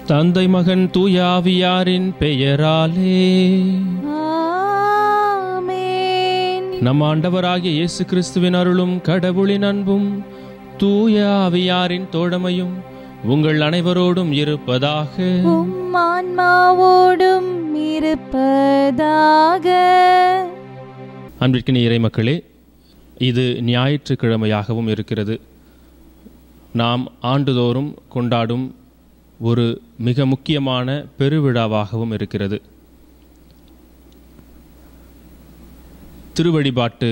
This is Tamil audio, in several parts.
தந்தை மகன் தூய ஆவியாரின் பெயராலே ஆமென் நம் ஆண்டவராகிய இயேசு கிறிஸ்துவின் அருளும் கடவுளின் அன்பும் தூய ஆவியாரின் தோழமையும் உங்கள் அனைவரோடும் இருப்பதாக உம் ஆன்மாவோடும் இருப்பதாக அன்பிற்கின இறைமக்களே இது ஞாயிற்றுக்கிழமையாகவும் இருக்கிறது நாம் ஆண்டுதோறும் கொண்டாடும் ஒரு மிக முக்கியமான பெருவிழாவாகவும் இருக்கிறது திருவழிபாட்டு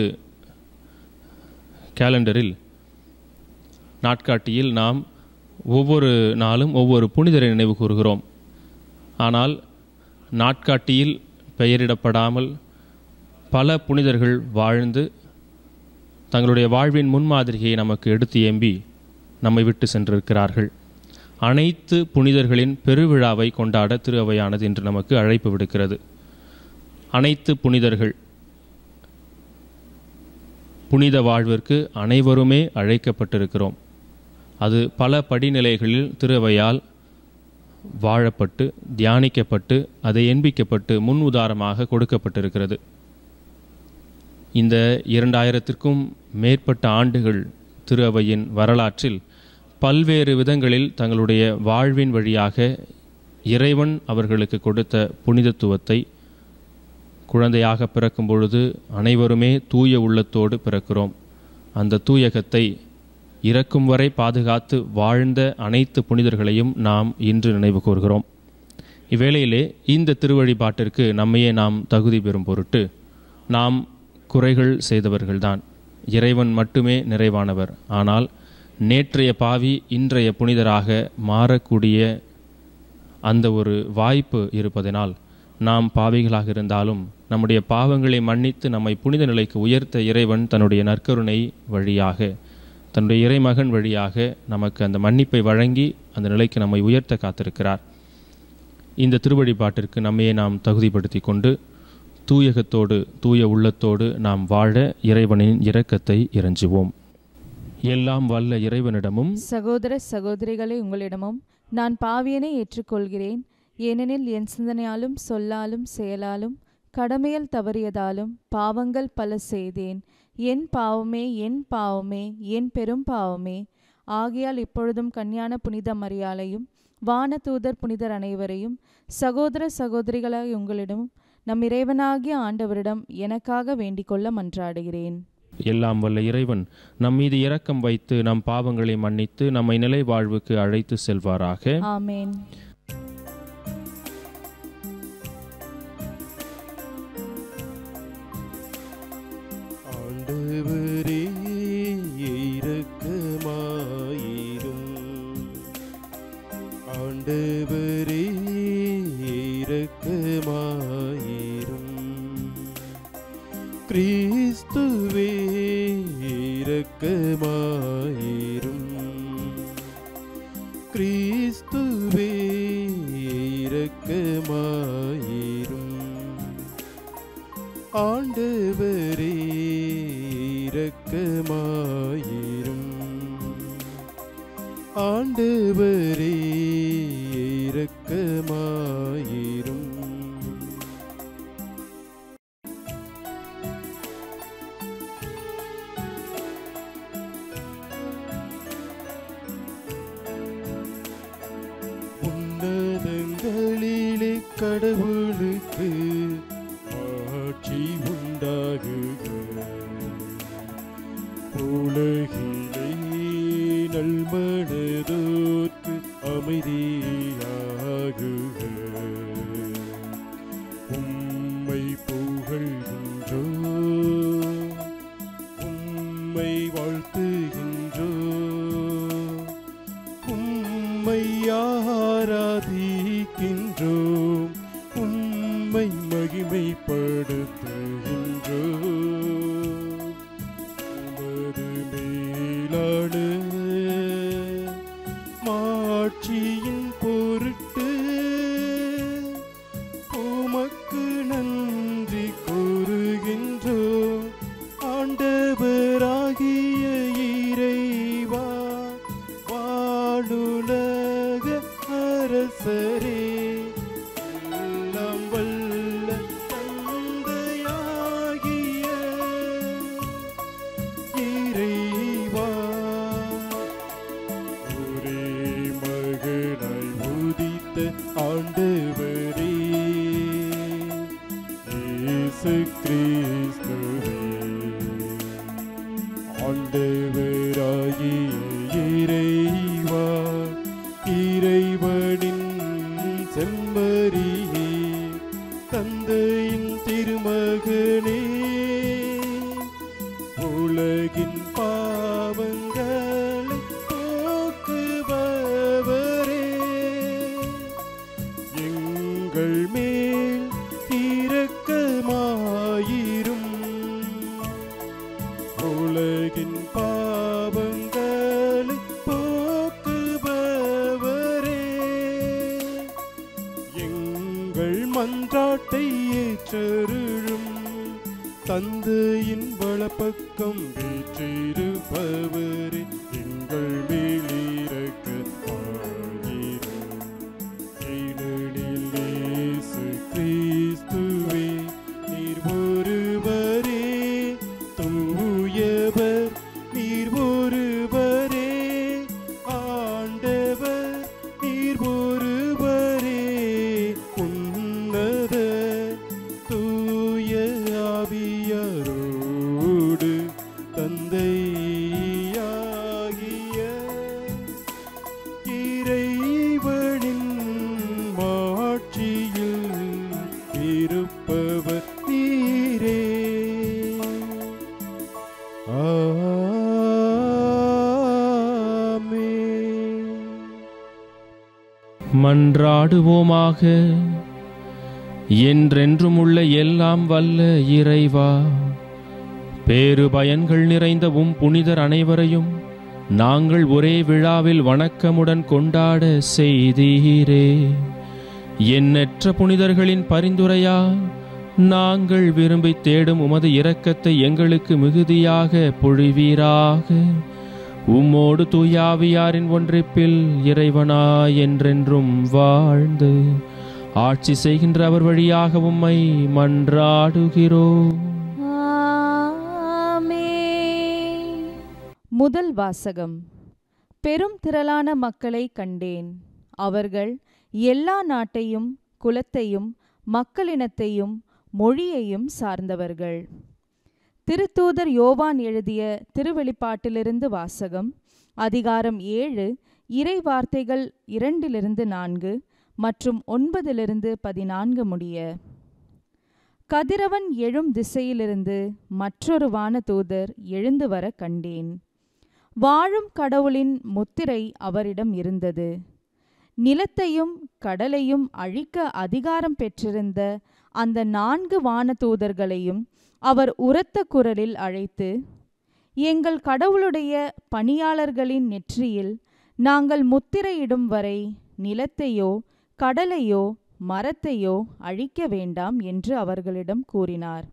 கேலண்டரில் நாட்காட்டியில் நாம் ஒவ்வொரு நாளும் ஒவ்வொரு புனிதரை நினைவு கூறுகிறோம் ஆனால் நாட்காட்டியில் பெயரிடப்படாமல் பல புனிதர்கள் வாழ்ந்து தங்களுடைய வாழ்வின் முன்மாதிரியை நமக்கு எடுத்து ஏம்பி நம்மை விட்டு சென்றிருக்கிறார்கள் அனைத்து புனிதர்களின் பெருவிழாவை கொண்டாட திரு அவையானது இன்று நமக்கு அழைப்பு விடுக்கிறது அனைத்து புனிதர்கள் புனித வாழ்விற்கு அனைவருமே அழைக்கப்பட்டிருக்கிறோம் அது பல படிநிலைகளில் திருவையால் வாழப்பட்டு தியானிக்கப்பட்டு அதை எண்பிக்கப்பட்டு முன் உதாரணமாக கொடுக்கப்பட்டிருக்கிறது இந்த இரண்டாயிரத்திற்கும் மேற்பட்ட ஆண்டுகள் திரு அவையின் வரலாற்றில் பல்வேறு விதங்களில் தங்களுடைய வாழ்வின் வழியாக இறைவன் அவர்களுக்கு கொடுத்த புனிதத்துவத்தை குழந்தையாக பிறக்கும் பொழுது அனைவருமே தூய உள்ளத்தோடு பிறக்கிறோம் அந்த தூயகத்தை இறக்கும் வரை பாதுகாத்து வாழ்ந்த அனைத்து புனிதர்களையும் நாம் இன்று நினைவு கூர்கிறோம் இவ்வேளையிலே இந்த திருவழிபாட்டிற்கு நம்மையே நாம் தகுதி பெறும் பொருட்டு நாம் குறைகள் செய்தவர்கள்தான் இறைவன் மட்டுமே நிறைவானவர் ஆனால் நேற்றைய பாவி இன்றைய புனிதராக மாறக்கூடிய அந்த ஒரு வாய்ப்பு இருப்பதனால் நாம் பாவிகளாக இருந்தாலும் நம்முடைய பாவங்களை மன்னித்து நம்மை புனித நிலைக்கு உயர்த்த இறைவன் தன்னுடைய நற்கருணை வழியாக தன்னுடைய இறைமகன் வழியாக நமக்கு அந்த மன்னிப்பை வழங்கி அந்த நிலைக்கு நம்மை உயர்த்த காத்திருக்கிறார் இந்த திருவழிபாட்டிற்கு நம்மையே நாம் தகுதிப்படுத்தி கொண்டு தூயகத்தோடு தூய உள்ளத்தோடு நாம் வாழ இறைவனின் இரக்கத்தை இறைஞ்சுவோம் எல்லாம் வல்ல இறைவனிடமும் சகோதர சகோதரிகளே உங்களிடமும் நான் பாவியனை ஏற்றுக்கொள்கிறேன் ஏனெனில் என் சிந்தனையாலும் சொல்லாலும் செயலாலும் கடமையில் தவறியதாலும் பாவங்கள் பல செய்தேன் என் பாவமே என் பாவமே என் பெரும் பாவமே ஆகையால் இப்பொழுதும் கன்னியான புனித மரியாளையும் வானதூதர் புனிதர் அனைவரையும் சகோதர சகோதரிகளாய் உங்களிடம் நம் இறைவனாகிய ஆண்டவரிடம் எனக்காக வேண்டிக்கொள்ள மன்றாடுகிறேன் எல்லாம் வல்ல இறைவன் நம் மீது இரக்கம் வைத்து நம் பாவங்களை மன்னித்து நம்மை நிலை வாழ்வுக்கு அழைத்து செல்வாராக ஆமேன் ஆண்டவரே இரக்கமாயிரும் ஆண்டவரே இரக்கமாயிரும் கிறிஸ்துவே இரக்கமாயிரும் கிறிஸ்துவே இரக்கமாயிரும் ஆண்டவரே இரக்கமாயிரும் ஆண்டவரே இரக்கமாயிரும் உன்னதங்களிலே கடவுளுக்கு ஆட்சி உண்டாகுக உலகிலே நல்மனதோர்க்கு அமைதியாகுக உம்மை புகழ்கின்றோ உம்மை வாழ்த்துகின்றோ உம்மை ஆராதிக்கின்றோம் உம்மை மகிமைப்படுத்துகின்றோம் உமது மேலான மாட்சியின் பொருட்டு உமக்கு நன்றி கூறுகின்றோம் ஆண்டவராகிய இறைவா வானுலக அரச நேசரே எல்லாம் வல்ல தந்தையாகிய இறைவா ஒரே மகனாய் உதித்த ஆண்டவரே இயேசு கிறிஸ்துவே ஆண்டவராகிய இறைவா இறைவனின் செம்மறியே தந்தையின் திருமகனே உலகின் பாவங்களை போக்குபவரே எங்கள் மேல் இரக்கமாயிரும் உலகின் பாவங்களை போக்குபவரே எங்கள் மன்றாட்டை ஏற்றருளும் தந்தையின் வலப்பக்கம் வீற்றிருப்பவரே எங்கள் மேலிரக்க ஏனெனில் இயேசு கிறிஸ்துவே நீர் ஒருவரே தூயவர் நீர் ஒருவரே ஆண்டவர் நீர் ஒருவரே உன்னத தூய ஆவியாரோடு தந்தையாகிய இறைவனின் மாட்சியில் இருப்பவர் நீரே ஆமென் மன்றாடுவோமாக என்றென்றும் உள்ள எல்லாம் வல்ல இறைவா பேறு பயன்கள் நிறைந்த உம் புனிதர் அனைவரையும் நாங்கள் ஒரே விழாவில் வணக்கமுடன் கொண்டாட செய்தீரே எண்ணற்ற புனிதர்களின் பரிந்துரையால் நாங்கள் விரும்பி தேடும் உமது இரக்கத்தை எங்களுக்கு மிகுதியாக பொழிவீராக உம்மோடு தூயாவியாரின் ஒன்றிப்பில் இறைவனாய் என்றென்றும் வாழ்ந்து ஆட்சி செய்கின்ற அவர் வழியாக உம்மை மன்றாடுகிறோம் ஆமென். முதல் வாசகம் பெரும் திரளான மக்களை கண்டேன் அவர்கள் எல்லா நாட்டையும் குலத்தையும் மக்களினத்தையும் மொழியையும் சார்ந்தவர்கள் திருத்தூதர் யோவான் எழுதிய திருவெளிப்பாட்டிலிருந்து வாசகம் அதிகாரம் ஏழு இறை வார்த்தைகள் இரண்டிலிருந்து நான்கு மற்றும் ஒன்பதிலிருந்து பதினான்கு முடிய கதிரவன் எழும் திசையிலிருந்து மற்றொரு வானதூதர் எழுந்து வர கண்டேன் வாழும் கடவுளின் முத்திரை அவரிடம் இருந்தது நிலத்தையும் கடலையும் அழிக்க அதிகாரம் பெற்றிருந்த அந்த நான்கு வானதூதர்களையும் அவர் உரத்த குரலில் அழைத்து எங்கள் கடவுளுடைய பணியாளர்களின் நெற்றியில் நாங்கள் முத்திரையிடும் வரை நிலத்தையோ கடலையோ மரத்தையோ அழிக்க வேண்டாம் என்று அவர்களிடம் கூறினார்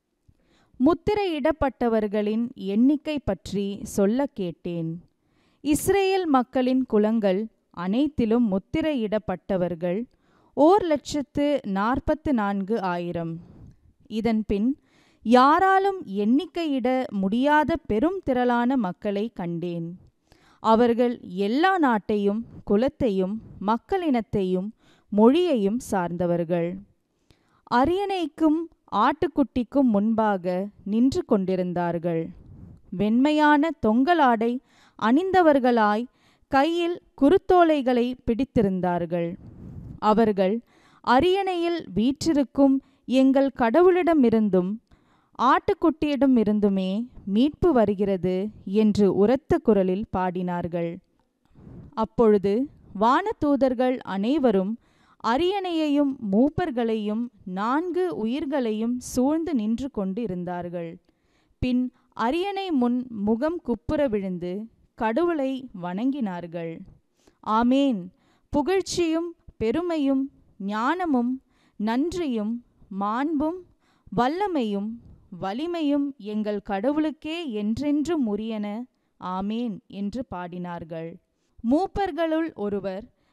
முத்திரையிடப்பட்டவர்களின் எண்ணிக்கை பற்றி சொல்ல கேட்டேன் இஸ்ரேல் மக்களின் குலங்கள் அனைத்திலும் முத்திரையிடப்பட்டவர்கள் ஓர் லட்சத்து நாற்பத்து நான்கு ஆயிரம் இதன்பின் யாராலும் எண்ணிக்கையிட முடியாத பெரும் திரளான மக்களை கண்டேன் அவர்கள் எல்லா நாட்டையும் குலத்தையும் மக்களினத்தையும் மொழியையும் சார்ந்தவர்கள் அரியணைக்கும் ஆட்டுக்குட்டிக்கும் முன்பாக நின்று கொண்டிருந்தார்கள் வெண்மையான தொங்கலாடை அணிந்தவர்களாய் கையில் குருத்தோலைகளை பிடித்திருந்தார்கள் அவர்கள் அரியணையில் வீற்றிருக்கும் எங்கள் கடவுளிடமிருந்தும் ஆட்டுக்குட்டியிடமிருந்துமே மீட்பு வருகிறது என்று உரத்த குரலில் பாடினார்கள் அப்பொழுது வானதூதர்கள் அனைவரும் அரியணையையும் மூப்பர்களையும் நான்கு உயிர்களையும் சூழ்ந்து நின்று கொண்டு இருந்தார்கள் பின் அரியணை முன் முகம் குப்புற விழுந்து கடவுளை வணங்கினார்கள் ஆமேன் புகழ்ச்சியும் பெருமையும் ஞானமும் நன்றியும் மாண்பும் வல்லமையும் வலிமையும் எங்கள் கடவுளுக்கே என்றென்றும் உரியன ஆமேன் என்று பாடினார்கள் மூப்பர்களுள் ஒருவர்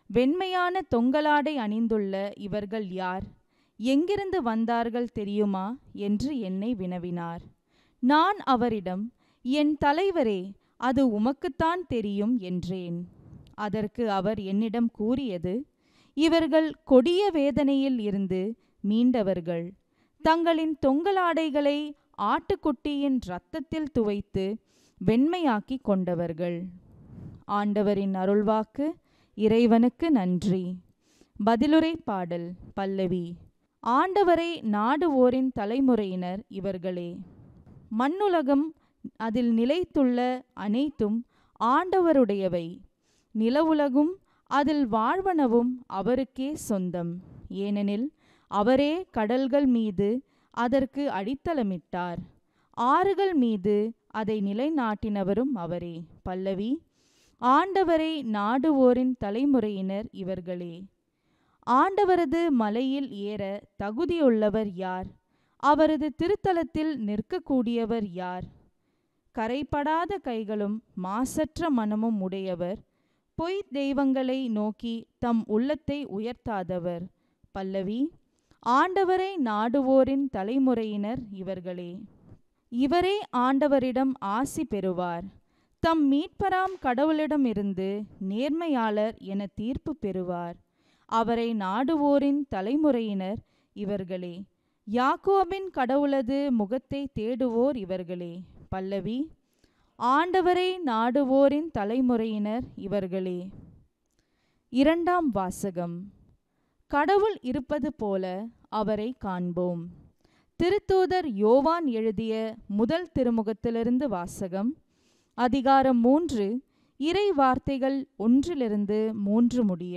வெண்மையான தொங்கலாடை அணிந்துள்ள இவர்கள் யார் எங்கிருந்து வந்தார்கள் தெரியுமா என்று என்னை வினவினார் நான் அவரிடம் என் தலைவரே அது உமக்குத்தான் தெரியும் என்றேன் அதற்கு அவர் என்னிடம் கூறியது இவர்கள் கொடிய வேதனையில் இருந்து மீண்டவர்கள் தங்களின் தொங்கலாடைகளை ஆட்டுக்குட்டியின் இரத்தத்தில் துவைத்து வெண்மையாக்கி கொண்டவர்கள் ஆண்டவரின் அருள்வாக்கு இறைவனுக்கு நன்றி பதிலுரை பாடல் பல்லவி ஆண்டவரை நாடுவோரின் தலைமுறையினர் இவர்களே மண்ணுலகம் அதில் நிலைத்துள்ள அனைத்தும் ஆண்டவருடையவை நிலவுலகும் அதில் வாழ்வனவும் அவருக்கே சொந்தம் ஏனெனில் அவரே கடல்கள் மீது அதற்கு அடித்தளமிட்டார் ஆறுகள் மீது அதை நிலைநாட்டினவரும் அவரே பல்லவி ஆண்டவரை நாடுவோரின் தலைமுறையினர் இவர்களே ஆண்டவரது மலையில் ஏற தகுதியுள்ளவர் யார் அவரது திருத்தலத்தில் நிற்கக்கூடியவர் யார் கரைப்படாத கைகளும் மாசற்ற மனமும் உடையவர் பொய் தெய்வங்களை நோக்கி தம் உள்ளத்தை உயர்த்தாதவர் பல்லவி ஆண்டவரை நாடுவோரின் தலைமுறையினர் இவர்களே இவரே ஆண்டவரிடம் ஆசி பெறுவார் தம் மீட்பராம் கடவுளிடமிருந்து நேர்மையாளர் என தீர்ப்பு பெறுவார் அவரை நாடுவோரின் தலைமுறையினர் இவர்களே யாக்கோபின் கடவுளது முகத்தை தேடுவோர் இவர்களே பல்லவி ஆண்டவரை நாடுவோரின் தலைமுறையினர் இவர்களே இரண்டாம் வாசகம் கடவுள் இருப்பது போல அவரை காண்போம் திருத்தூதர் யோவான் எழுதிய முதல் திருமுகத்திலிருந்து வாசகம் அதிகாரம் மூன்று இறை வார்த்தைகள் ஒன்றிலிருந்து மூன்று முடிய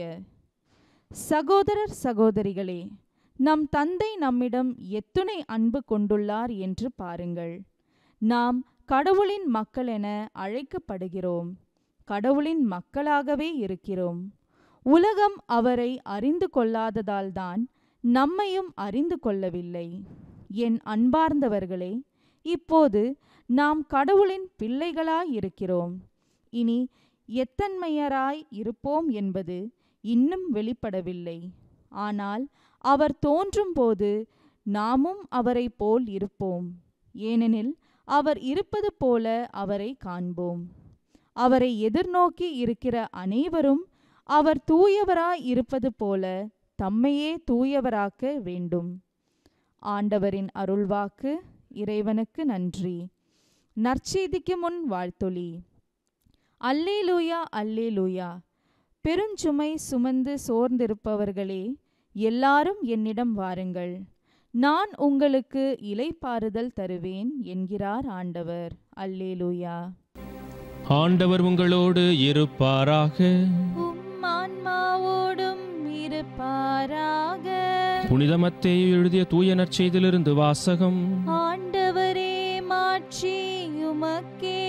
சகோதரர் சகோதரிகளே நம் தந்தை நம்மிடம் எத்துணை அன்பு கொண்டுள்ளார் என்று பாருங்கள் நாம் கடவுளின் மக்கள் என அழைக்கப்படுகிறோம் கடவுளின் மக்களாகவே இருக்கிறோம் உலகம் அவரை அறிந்து கொள்ளாததால்தான் நம்மையும் அறிந்து கொள்ளவில்லை என் அன்பார்ந்தவர்களே இப்போது நாம் கடவுளின் பிள்ளைகளாய் இருக்கிறோம் இனி எத்தன்மையராய் இருப்போம் என்பது இன்னும் வெளிப்படவில்லை ஆனால் அவர் தோன்றும்போது நாமும் அவரைப் போல் இருப்போம் ஏனெனில் அவர் இருப்பது போல அவரை காண்போம் அவரை எதிர்நோக்கி இருக்கிற அனைவரும் அவர் தூயவராய் இருப்பது போல தம்மையே தூயவராக்க வேண்டும் ஆண்டவரின் அருள்வாக்கு இறைவனுக்கு நன்றி நற்செய்திக்கு முன் வாழ்த்தொலி அல்லேலூயா அல்லேலூயா பெருஞ்சுமை சுமந்து சோர்ந்திருப்பவர்களே எல்லாரும் என்னிடம் வாருங்கள் நான் உங்களுக்கு இலைப்பாறுதல் தருவேன் என்கிறார் ஆண்டவர் அல்லேலூயா ஆண்டவர் உங்களோடு இருப்பாராக உம் ஆன்மாவோடும் இருப்பாராக புனித மத்தேயு எழுதிய தூய நற்செய்தியிலிருந்து வாசகம் ஆண்டவரே மாட்சி உமக்கே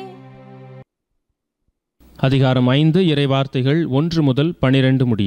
அதிகாரம் ஐந்து இறை வார்த்தைகள் ஒன்று முதல் பனிரெண்டு முடிய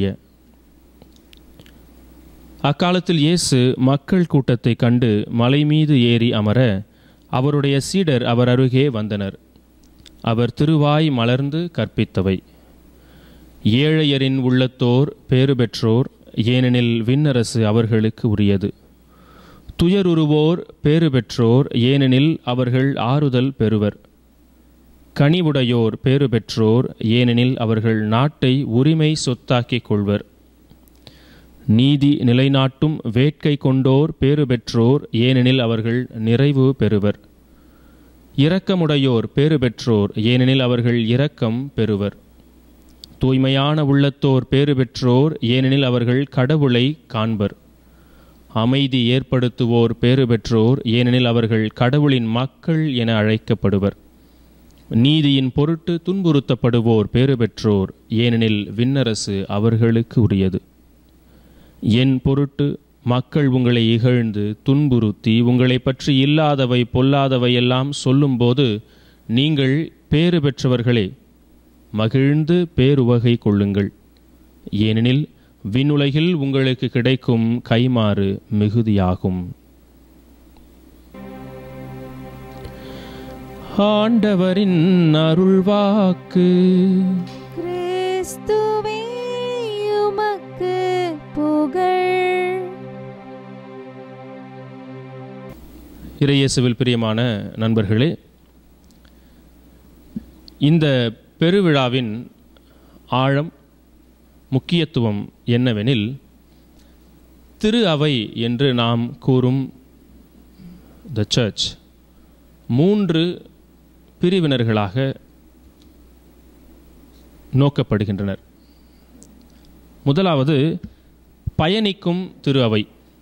அக்காலத்தில் இயேசு மக்கள் கூட்டத்தை கண்டு மலை மீது ஏறி அமர அவருடைய சீடர் அவர் அருகே வந்தனர் அவர் திருவாய் மலர்ந்து கற்பித்தவை ஏழையரின் உள்ளத்தோர் பேறு பெற்றோர் ஏனெனில் விண்ணரசு அவர்களுக்கு உரியது துயருருவோர் பேறு பெற்றோர் ஏனெனில் அவர்கள் ஆறுதல் பெறுவர் கனிவுடையோர் பேறு பெற்றோர் ஏனெனில் அவர்கள் நாட்டை உரிமை சொத்தாக்கிக் கொள்வர் நீதி நிலைநாட்டும் வேட்கை கொண்டோர் பேறு பெற்றோர் ஏனெனில் அவர்கள் நிறைவு பெறுவர் இரக்கமுடையோர் பேறு பெற்றோர் ஏனெனில் அவர்கள் இரக்கம் பெறுவர் தூய்மையான உள்ளத்தோர் பேறு பெற்றோர் ஏனெனில் அவர்கள் கடவுளை காண்பர் அமைதி ஏற்படுத்துவோர் பேறு பெற்றோர் ஏனெனில் அவர்கள் கடவுளின் மக்கள் என அழைக்கப்படுவர் நீதியின் பொருட்டு துன்புறுத்தப்படுவோர் பேறு பெற்றோர் ஏனெனில் விண்ணரசு அவர்களுக்கு உரியது என் பொருட்டு மக்கள் உங்களை இகழ்ந்து துன்புறுத்தி உங்களை பற்றி இல்லாதவை பொல்லாதவை எல்லாம் சொல்லும்போது நீங்கள் பேறு பெற்றவர்களே மகிழ்ந்து பேருவகை கொள்ளுங்கள் ஏனெனில் விண்ணுலகில் உங்களுக்கு கிடைக்கும் கைமாறு மிகுதியாகும் ஆண்டவரின் அருள்வாக்கு கிறிஸ்துவே இறையேசுவில் பிரியமான நண்பர்களே இந்த பெருவிழாவின் ஆழம் முக்கியத்துவம் என்னவெனில் திரு அவை என்று நாம் கூறும் த சர்ச் மூன்று பிரிவினர்களாக நோக்கப்படுகின்றனர் முதலாவது பயணிக்கும் திரு அவை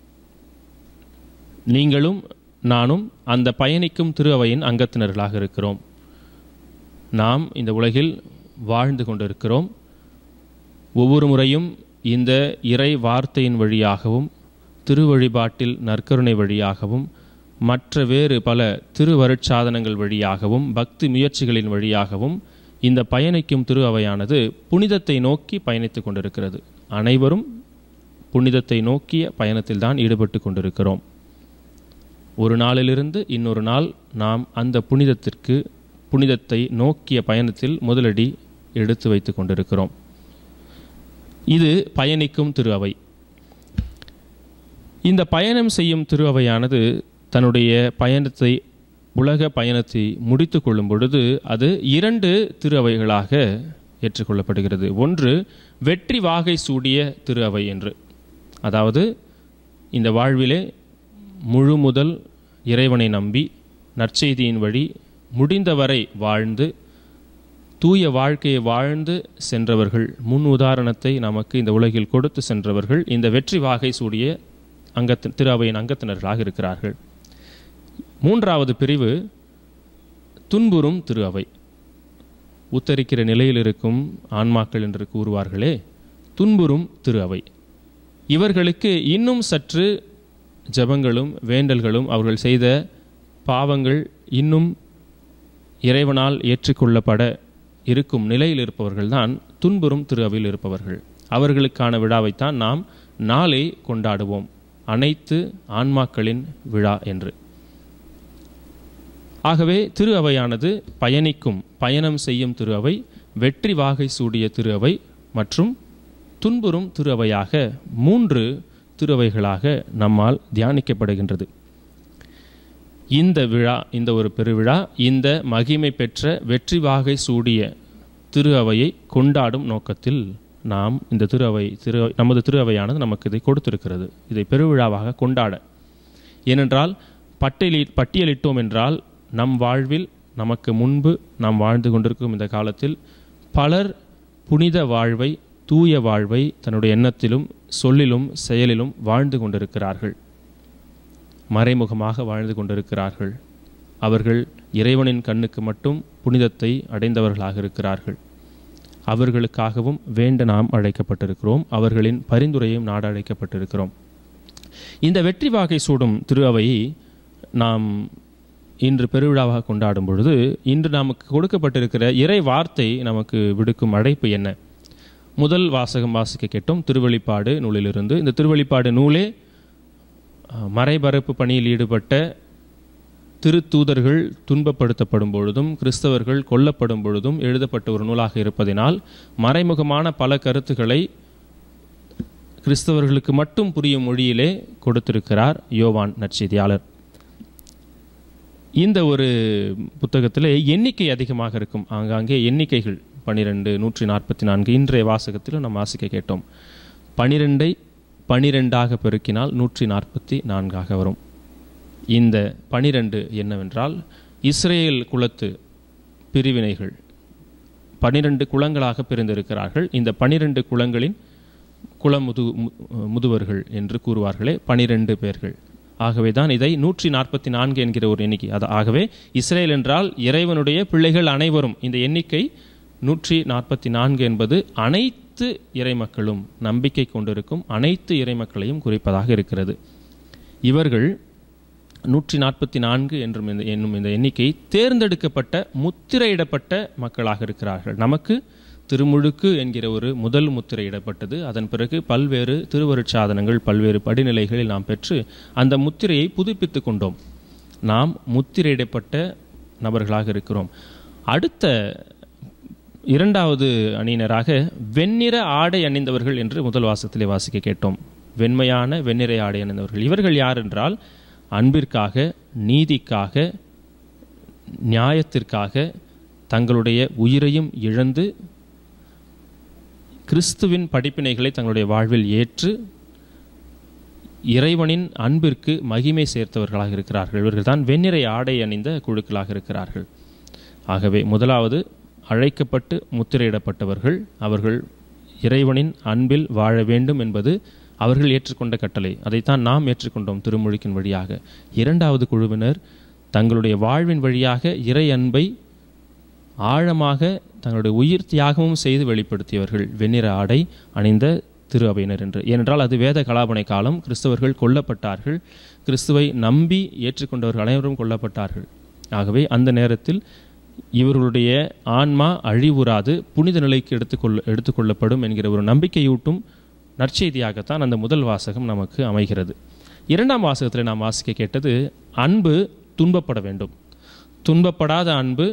நீங்களும் நானும் அந்த பயணிக்கும் திரு அவையின் அங்கத்தினர்களாக இருக்கிறோம் நாம் இந்த உலகில் வாழ்ந்து கொண்டிருக்கிறோம் ஒவ்வொரு முறையும் இந்த இறை வார்த்தையின் வழியாகவும் திருவழிபாட்டில் நற்கருணை வழியாகவும் மற்ற வேறு பல திருவருட்சாதனங்கள் வழியாகவும் பக்தி முயற்சிகளின் வழியாகவும் இந்த பயணிக்கும் திரு அவையானது புனிதத்தை நோக்கி பயணித்துக் கொண்டிருக்கிறது அனைவரும் புனிதத்தை நோக்கிய பயணத்தில்தான் ஈடுபட்டு கொண்டிருக்கிறோம் ஒரு நாளிலிருந்து இன்னொரு நாள் நாம் அந்த புனிதத்திற்கு புனிதத்தை நோக்கிய பயணத்தில் முதலடி எடுத்து வைத்து கொண்டிருக்கிறோம் இது பயணிக்கும் திரு அவை இந்த பயணம் செய்யும் திரு அவையானது தன்னுடைய பயணத்தை உலக பயணத்தை முடித்து கொள்ளும் பொழுது அது இரண்டு திரு அவைகளாக ஏற்றுக்கொள்ளப்படுகிறது ஒன்று வெற்றி வாகை சூடிய திரு அவை என்று அதாவது இந்த வாழ்விலே முழு முதல் இறைவனை நம்பி நற்செய்தியின் வழி முடிந்தவரை வாழ்ந்து தூய வாழ்க்கையை வாழ்ந்து சென்றவர்கள் முன் உதாரணத்தை நமக்கு இந்த உலகில் கொடுத்து சென்றவர்கள் இந்த வெற்றி வாகை சூடிய அங்கத்து திரு அவையின் அங்கத்தினர்களாக இருக்கிறார்கள் மூன்றாவது பிரிவு துன்புறும் திரு அவை உத்தரிக்கிற நிலையில் இருக்கும் ஆன்மாக்கள் என்று கூறுவார்களே துன்புறும் திரு அவை இவர்களுக்கு இன்னும் சற்று ஜபங்களும் வேண்டல்களும் அவர்கள் செய்த பாவங்கள் இன்னும் இறைவனால் ஏற்றுக்கொள்ளப்பட இருக்கும் நிலையில் இருப்பவர்கள்தான் துன்புறும் திரு அவையில் இருப்பவர்கள் அவர்களுக்கான விழாவைத்தான் நாம் நாளை கொண்டாடுவோம் அனைத்து ஆன்மாக்களின் விழா என்று ஆகவே திரு அவையானது பயணிக்கும் பயணம் செய்யும் திரு அவை வெற்றி வாகை சூடிய திரு அவை மற்றும் துன்புறும் திரு அவையாக மூன்று திரு அவைகளாக நம்மால் தியானிக்கப்படுகின்றது இந்த விழா இந்த ஒரு பெருவிழா இந்த மகிமை பெற்ற வெற்றி வாகை சூடிய திரு அவையை கொண்டாடும் நோக்கத்தில் நாம் இந்த திரு அவை திரு நமது திரு அவையானது நமக்கு இதை கொடுத்திருக்கிறது இதை பெருவிழாவாக கொண்டாட ஏனென்றால் பட்டியலி பட்டியலிட்டோம் என்றால் நம் வாழ்வில் நமக்கு முன்பு நாம் வாழ்ந்து கொண்டிருக்கும் இந்த காலத்தில் பலர் புனித வாழ்வை தூய வாழ்வை தன்னுடைய எண்ணத்திலும் சொல்லிலும் செயலிலும் வாழ்ந்து கொண்டிருக்கிறார்கள் மறைமுகமாக வாழ்ந்து கொண்டிருக்கிறார்கள் அவர்கள் இறைவனின் கண்ணுக்கு மட்டும் புனிதத்தை அடைந்தவர்களாக இருக்கிறார்கள் அவர்களுக்காகவும் வேண்ட நாம் அழைக்கப்பட்டிருக்கிறோம் அவர்களின் பரிந்துரையும் நாட அழைக்கப்பட்டிருக்கிறோம் இந்த வெற்றி வாகை சூடும் திரு அவையை நாம் இன்று பெருவிழாவாக கொண்டாடும் பொழுது இன்று நமக்கு கொடுக்கப்பட்டிருக்கிற இறை வார்த்தை நமக்கு விடுக்கும் அழைப்பு என்ன முதல் வாசகம் வாசிக்க கேட்டோம் திருவெளிப்பாடு நூலிலிருந்து இந்த திருவெளிப்பாடு நூலே அஹ், மறைபரப்பு பணியில் ஈடுபட்ட திருத்தூதர்கள் துன்பப்படுத்தப்படும் பொழுதும் கிறிஸ்தவர்கள் கொல்லப்படும் பொழுதும் எழுதப்பட்ட ஒரு நூலாக இருப்பதினால் மறைமுகமான பல கருத்துக்களை கிறிஸ்தவர்களுக்கு மட்டும் புரியும் மொழியிலே கொடுத்திருக்கிறார் யோவான் நற்செய்தியாளர் இந்த ஒரு புத்தகத்தில் எண்ணிக்கை அதிகமாக இருக்கும் ஆங்காங்கே எண்ணிக்கைகள் பனிரெண்டு நூற்றி நாற்பத்தி நான்கு இன்றைய வாசகத்திலும் நாம் வாசிக்க கேட்டோம் பனிரெண்டை பனிரெண்டாக பெருக்கினால் நூற்றி நாற்பத்தி நான்காக வரும் இந்த பனிரெண்டு என்னவென்றால் இஸ்ரேல் குலத்து பிரிவினைகள் பனிரெண்டு குலங்களாக பிரிந்திருக்கிறார்கள் இந்த பனிரெண்டு குலங்களின் குலமுது மு- முதுவர்கள் என்று கூறுவார்களே பனிரெண்டு பேர்கள் ஆகவே தான் இதை நூற்றி நாற்பத்தி நான்கு என்கிற ஒரு எண்ணிக்கை அது ஆகவே இஸ்ரேல் என்றால் இறைவனுடைய பிள்ளைகள் அனைவரும் இந்த எண்ணிக்கை நூற்றி நாற்பத்தி நான்கு என்பது அனைத்து இறைமக்களும் நம்பிக்கை கொண்டிருக்கும் அனைத்து இறைமக்களையும் குறிப்பதாக இருக்கிறது இவர்கள் நூற்றி நாற்பத்தி நான்கு என்றும் இந்த என்னும் இந்த எண்ணிக்கை தேர்ந்தெடுக்கப்பட்ட முத்திரையிடப்பட்ட மக்களாக இருக்கிறார்கள் நமக்கு திருமுழுக்கு என்கிற ஒரு முதல் முத்திரையிடப்பட்டது அதன் பிறகு பல்வேறு திருவருட்சாதனங்கள் பல்வேறு படிநிலைகளில் நாம் பெற்று அந்த முத்திரையை புதுப்பித்து கொண்டோம் நாம் முத்திரையிடப்பட்ட நபர்களாக இருக்கிறோம் அடுத்த இரண்டாவது அணியினராக வெண்ணிற ஆடை அணிந்தவர்கள் என்று முதல் வாசத்திலே வாசிக்க கேட்டோம் வெண்மையான வெண்ணிறை ஆடை அணிந்தவர்கள் இவர்கள் யார் என்றால் அன்பிற்காக நீதிக்காக நியாயத்திற்காக தங்களுடைய உயிரையும் இழந்து கிறிஸ்துவின் படிப்பினைகளை தங்களுடைய வாழ்வில் ஏற்று இறைவனின் அன்பிற்கு மகிமை சேர்த்தவர்களாக இருக்கிறார்கள் இவர்கள்தான் வெண்ணிறை ஆடை அணிந்த குழுக்களாக இருக்கிறார்கள் ஆகவே முதலாவது அழைக்கப்பட்டு முத்திரையிடப்பட்டவர்கள் அவர்கள் இறைவனின் அன்பில் வாழ வேண்டும் என்பது அவர்கள் ஏற்றுக்கொண்ட கட்டளை அதைத்தான் நாம் ஏற்றுக்கொண்டோம் திருமொழிக்கின் வழியாக இரண்டாவது குழுவினர் தங்களுடைய வாழ்வின் வழியாக இறை அன்பை ஆழமாக தங்களுடைய உயிர் தியாகமும் செய்து வெளிப்படுத்தியவர்கள் வெண்ணிற ஆடை அணிந்த திரு அவையினர் என்று ஏனென்றால் அது வேத கலாபனை காலம் கிறிஸ்தவர்கள் கொல்லப்பட்டார்கள் கிறிஸ்துவை நம்பி ஏற்றுக்கொண்டவர்கள் அனைவரும் கொல்லப்பட்டார்கள் ஆகவே அந்த நேரத்தில் இவர்களுடைய ஆன்மா அழிவுறாது புனித நிலைக்கு எடுத்துக்கொள்ள எடுத்துக்கொள்ளப்படும் என்கிற ஒரு நம்பிக்கையூட்டும் நற்செய்தியாகத்தான் அந்த முதல் வாசகம் நமக்கு அமைகிறது இரண்டாம் வாசகத்தில் நாம் வாசிக்க கேட்டது அன்பு துன்பப்பட வேண்டும் துன்பப்படாத அன்பு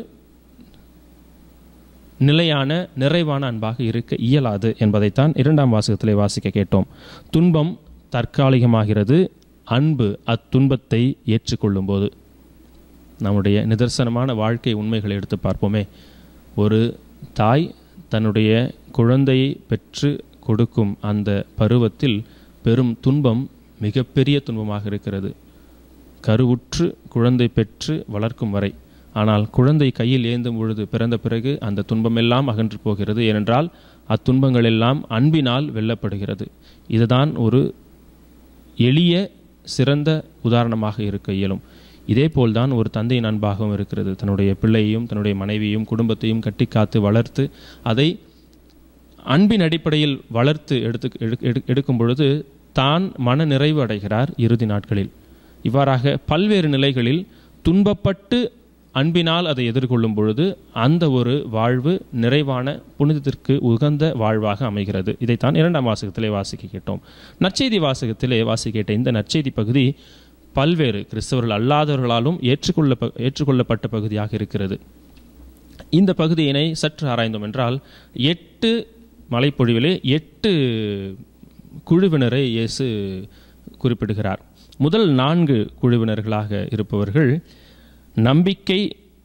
நிலையான நிறைவான அன்பாக இருக்க இயலாது என்பதைத்தான் இரண்டாம் வாசகத்திலே வாசிக்க கேட்டோம் துன்பம் தற்காலிகமாகிறது அன்பு அத்துன்பத்தை ஏற்றுக்கொள்ளும் போது நம்முடைய நிதர்சனமான வாழ்க்கை உண்மைகளை எடுத்து பார்ப்போமே ஒரு தாய் தன்னுடைய குழந்தையை பெற்று கொடுக்கும் அந்த பருவத்தில் பெரும் துன்பம் மிகப்பெரிய துன்பமாக இருக்கிறது கருவுற்று குழந்தை பெற்று வளர்க்கும் வரை ஆனால் குழந்தை கையில் ஏந்தும் பொழுது பிறந்த பிறகு அந்த துன்பமெல்லாம் அகன்று போகிறது ஏனென்றால் அத்துன்பங்கள் எல்லாம் அன்பினால் வெல்லப்படுகிறது இதுதான் ஒரு எளிய சிறந்த உதாரணமாக இருக்க இயலும் இதேபோல்தான் ஒரு தந்தையின் அன்பாகவும் இருக்கிறது தன்னுடைய பிள்ளையையும் தன்னுடைய மனைவியையும் குடும்பத்தையும் கட்டி காத்து வளர்த்து அதை அன்பின் அடிப்படையில் வளர்த்து எடுத்து எடு- எடு- எடுக்கும் பொழுது தான் மன நிறைவு அடைகிறார் இறுதி நாட்களில் இவ்வாறாக பல்வேறு நிலைகளில் துன்பப்பட்டு அன்பினால் அதை எதிர்கொள்ளும் பொழுது அந்த ஒரு வாழ்வு நிறைவான புனிதத்திற்கு உகந்த வாழ்வாக அமைகிறது இதைத்தான் இரண்டாம் வாசகத்திலே வாசிக்க கேட்டோம் நற்செய்தி வாசகத்திலே வாசிக்க கேட்ட இந்த நற்செய்தி பகுதி பல்வேறு கிறிஸ்தவர்கள் அல்லாதவர்களாலும் ஏற்றுக்கொள்ள ஏற்றுக்கொள்ளப்பட்ட பகுதியாக இருக்கிறது இந்த பகுதியினை சற்று ஆராய்ந்தோம் என்றால் எட்டு மலைப்பொழிவிலே எட்டு குழுவினரை இயேசு குறிப்பிடுகிறார் முதல் நான்கு குழுவினர்களாக இருப்பவர்கள் நம்பிக்கை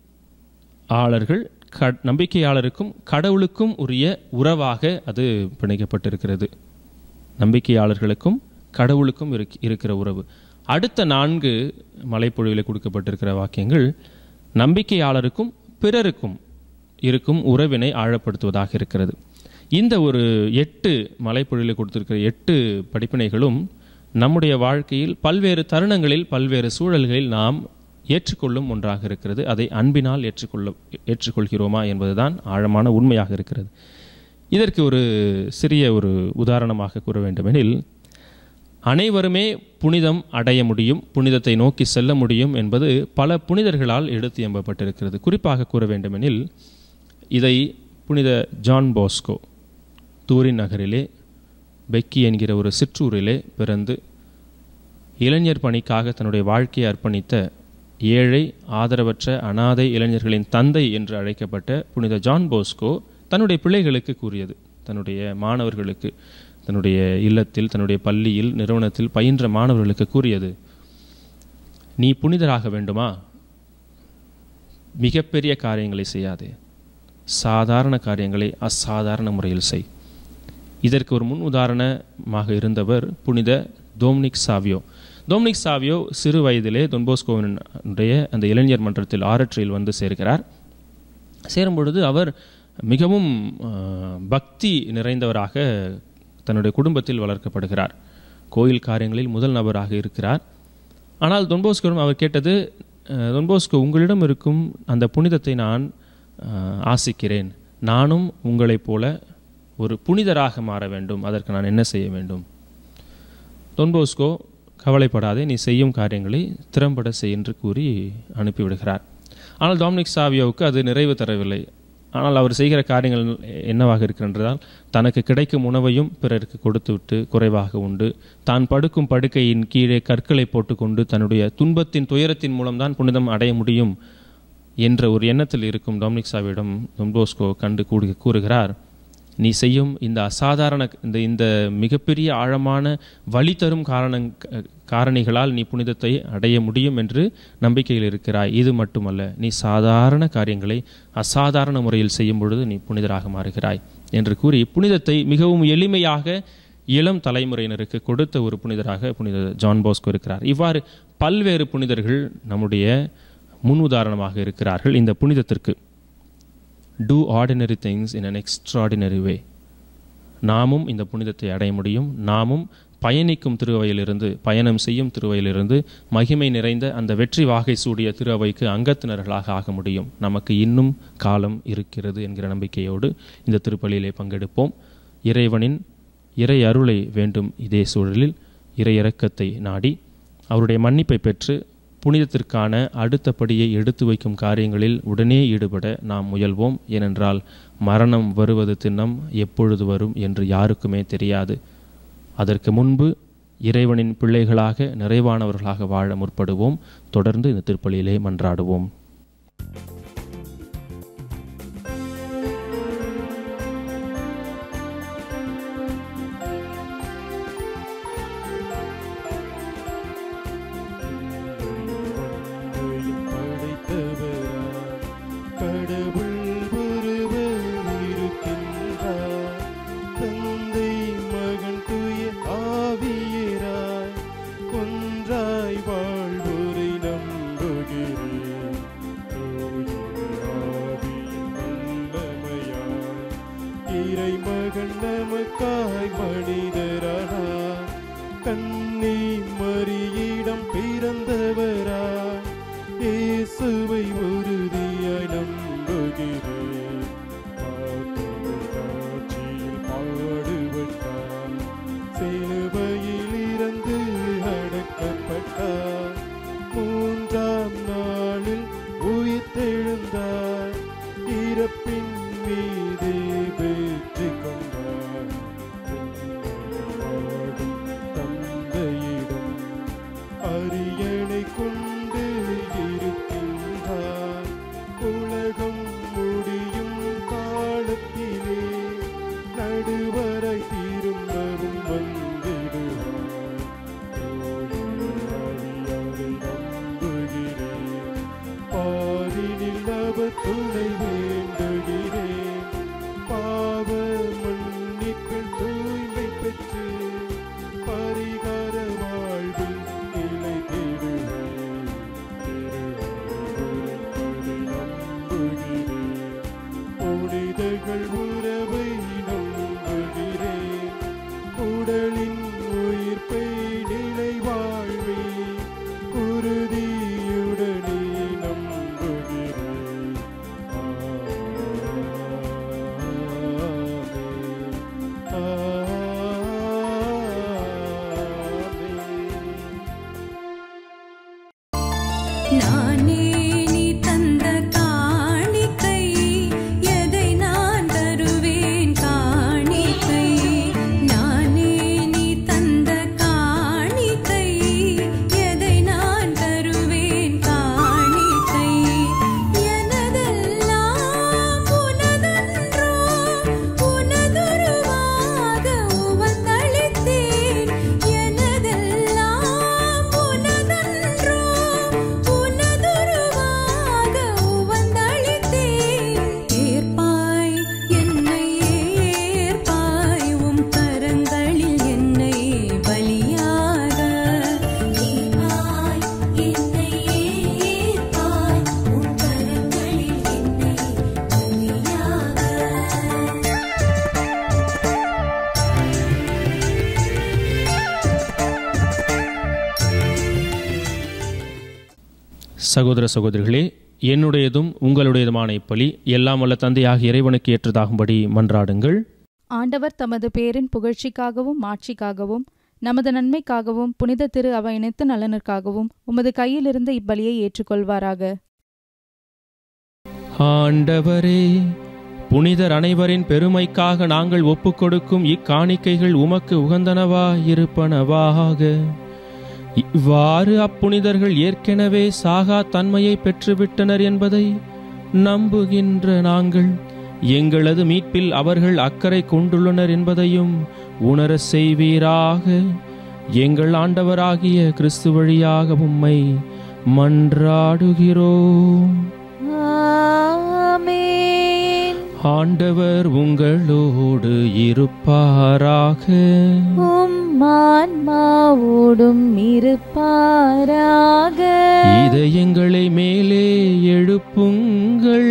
ஆளர்கள் க நம்பிக்கையாளருக்கும் கடவுளுக்கும் உரிய உறவாக அது பிணைக்கப்பட்டிருக்கிறது நம்பிக்கையாளர்களுக்கும் கடவுளுக்கும் இருக்- இருக்கிற உறவு அடுத்த நான்கு மலைப்பொழிவில் கொடுக்கப்பட்டிருக்கிற வாக்கியங்கள் நம்பிக்கையாளருக்கும் பிறருக்கும் இருக்கும் உறவினை ஆழப்படுத்துவதாக இருக்கிறது இந்த ஒரு எட்டு மலைப்பொழிவில் கொடுத்திருக்கிற எட்டு படிப்பினைகளும் நம்முடைய வாழ்க்கையில் பல்வேறு தருணங்களில் பல்வேறு சூழல்களில் நாம் ஏற்றுக்கொள்ளும் ஒன்றாக இருக்கிறது அதை அன்பினால் ஏற்றுக்கொள்ள ஏற்றுக்கொள்கிறோமா என்பதுதான் ஆழமான உண்மையாக இருக்கிறது இதற்கு ஒரு சிறிய ஒரு உதாரணமாக கூற வேண்டுமெனில் அனைவருமே புனிதம் அடைய முடியும் புனிதத்தை நோக்கி செல்ல முடியும் என்பது பல புனிதர்களால் எடுத்து எம்பப்பட்டிருக்கிறது குறிப்பாக கூற வேண்டுமெனில் இதை புனித ஜான் போஸ்கோ தூரின் நகரிலே பெக்கி என்கிற ஒரு சிற்றூரிலே பிறந்து இளைஞர் பணிக்காக தன்னுடைய வாழ்க்கையை அர்ப்பணித்த ஏழை ஆதரவற்ற அனாதை இளைஞர்களின் தந்தை என்று அழைக்கப்பட்ட புனித ஜான் போஸ்கோ தன்னுடைய பிள்ளைகளுக்கு கூறியது தன்னுடைய மாணவர்களுக்கு தன்னுடைய இல்லத்தில் தன்னுடைய பள்ளியில் நிறுவனத்தில் பயின்ற மாணவர்களுக்கு கூறியது நீ புனிதராக வேண்டுமா மிகப்பெரிய காரியங்களை செய்யாதே சாதாரண காரியங்களை அசாதாரண முறையில் செய் இதற்கு ஒரு முன் உதாரணமாக இருந்தவர் புனித டோம்னிக் சாவியோ டோம்னிக் சாவியோ சிறு வயதிலே தொன்போஸ்கோவினுடைய அந்த இளைஞர் மன்றத்தில் ஆரற்றில் வந்து சேர்கிறார் சேரும் பொழுது அவர் மிகவும் அஹ், பக்தி நிறைந்தவராக தன்னுடைய குடும்பத்தில் வளர்க்கப்படுகிறார் கோயில் காரியங்களில் முதல் நபராக இருக்கிறார் ஆனால் தொன்போஸ்கோரும் அவர் கேட்டது அஹ், தொன்போஸ்கோ உங்களிடம் இருக்கும் அந்த புனிதத்தை நான் அஹ், ஆசிக்கிறேன் நானும் உங்களைப் போல ஒரு புனிதராக மாற வேண்டும் அதற்கு நான் என்ன செய்ய வேண்டும் தொன்போஸ்கோ கவலைப்படாதே நீ செய்யும் காரியங்களை திறம்பட செய் என்று கூறி அனுப்பிவிடுகிறார் ஆனால் டாமினிக் சாவியோவுக்கு அது நிறைவு தரவில்லை ஆனால் அவர் செய்கிற காரியங்கள் என்னவாக இருக்கின்றதால் தனக்கு கிடைக்கும் உணவையும் பிறருக்கு கொடுத்துவிட்டு குறைவாக உண்டு தான் படுக்கும் படுக்கையின் கீழே கற்களை போட்டுக்கொண்டு தன்னுடைய துன்பத்தின் துயரத்தின் மூலம்தான் புனிதம் அடைய முடியும் என்ற ஒரு எண்ணத்தில் இருக்கும் டாமினிக் சாவியிடம் தொன்போஸ்கோ கண்டு கூடு கூறுகிறார் நீ செய்யும் இந்த அசாதாரண இந்த இந்த மிகப்பெரிய ஆழமான வழி தரும் காரண காரணிகளால் நீ புனிதத்தை அடைய முடியும் என்று நம்பிக்கையில் இருக்கிறாய் இது மட்டுமல்ல நீ சாதாரண காரியங்களை அசாதாரண முறையில் செய்யும் பொழுது நீ புனிதராக மாறுகிறாய் என்று கூறி புனிதத்தை மிகவும் எளிமையாக இளம் தலைமுறையினருக்கு கொடுத்த ஒரு புனிதராக புனித ஜான் போஸ்கோ இருக்கிறார் இவ்வாறு பல்வேறு புனிதர்கள் நம்முடைய முன் உதாரணமாக இருக்கிறார்கள் இந்த புனிதத்திற்கு do ordinary things in an extraordinary way நாமும் இந்த புனிதத்தை அடைய முடியும் நாமும் பயணிக்கும் திருவையிலிருந்து பயணம் செய்யும் திருவையிலிருந்து மகிமை நிறைந்த அந்த வெற்றி வாகை சூடிய திருவைக்கு அங்கத்தினர்களாக ஆக முடியும் நமக்கு இன்னும் காலம் இருக்கிறது என்கிற நம்பிக்கையோடு இந்த திருப்பலியிலே பங்கெடுப்போம் இறைவனின் இறை அருளை வேண்டும் இதே சூழலில் இறை இரக்கத்தை நாடி அவருடைய மன்னிப்பை பெற்று புனிதத்திற்கான அடுத்த படியை எடுத்து வைக்கும் காரியங்களில் உடனே ஈடுபட நாம் முயல்வோம் ஏனென்றால் மரணம் வருவது திண்ணம் எப்பொழுது வரும் என்று யாருக்குமே தெரியாது அதற்கு முன்பு இறைவனின் பிள்ளைகளாக நிறைவானவர்களாக வாழ முற்படுவோம் தொடர்ந்து இந்த திருப்பலியிலே மன்றாடுவோம் உலகையும் படைத்தவராய் கடவுள் ஒருவர் இருக்கின்றார் தந்தை மகன் தூய ஆவியராய் ஒன்றாய் வாழ்வோரை நம்புகிறேன் தூய ஆவியின் வல்லமையால் இறைமகன் நமக்காய் மனிதரானார் கண்ணி மரியிடம் பிறந்தவரா இயேசுவை உறுதியாய் நம்புகிறேன் ஆத்தும காட்சியில் பாடுபட்டார் சிலுவையில் இறந்து அடக்கப்பட்டார் மூன்றாம் நாளில் உயிர்த்தெழுந்தார் இறப்பின் மீது வெற்றி கொண்டார் வாடும் தந்தையிடம் அரியணை கொண்டு இருக்கின்றார் உலகம் முடியும் காலத்திலே நடுவரை திரும்பவும் வந்திடுவார் ஆவியாரை நம்புகிறேன் பாரினில் அவர் துணை வேண்டுகிறேன் பாவ மன்னிப்பில் தூய்மை பெற்று பரிகார வாழ்வில் நிலைத்திடுவேன் திருவருட்பதை நம்புகிறேன் புனிதர்கள் உறவை நம்புகிறேன் உடலின் உயிர்ப்பை நிலை வாழ்வே உறுதியுடனே நம்புகிறேன் நானே நீ தந்த காணிக்கை எதை நான் தருவேன் காணிக்கை நானே நீ தந்த காணிக்கை எதை நான் தருவேன் காணிக்கை எனதெல்லாம் உனதன்றோ உனதுருவாக உவந்தளித்தேன் எனதெல்லாம் உனதன்றோ உனதுருவாக உவந்தளித்தேன் ஏற்பாய் என்னை ஏற்பாய் உம் கரங்களில் என்னை பலியாக ஏற்பாய் என்னை ஏற்பாய் உம் கரங்களில் என்னை பலியாக சகோதர சகோதரிகளே என்னுடையதும் உங்களுடையதுமான இப்பலி எல்லாம் வல்ல தந்தையாக இறைவனுக்கு ஏற்றதாகும்படி மன்றாடுங்கள் ஆண்டவர் தமது பேரின் புகழ்ச்சிக்காகவும் மாட்சிக்காகவும் நமது நன்மைக்காகவும் புனித திரு அவை இணைத்து நலனுக்காகவும் உமது கையிலிருந்து இப்பலியை ஏற்றுக்கொள்வாராக ஆண்டவரே புனிதர் அனைவரின் பெருமைக்காக நாங்கள் ஒப்புக்கொடுக்கும் இக்காணிக்கைகள் உமக்கு உகந்தனவா இருப்பனவாக இவ்வாறு அப்புனிதர்கள் ஏற்கனவே சாகா தன்மையை பெற்றுவிட்டனர் என்பதை நம்புகின்ற நாங்கள் எங்களது மீட்பில் அவர்கள் அக்கறை கொண்டுள்ளனர் என்பதையும் உணரச் செய்வீராக எங்கள் ஆண்டவராகிய கிறிஸ்து வழியாக உம்மை மன்றாடுகிறோம் ஆமென் ஆண்டவர் உங்களோடு இருப்பாராக உம் ஆன்மாவோடும் இருப்பாராக இதயங்களை மேலே எழுப்புங்கள்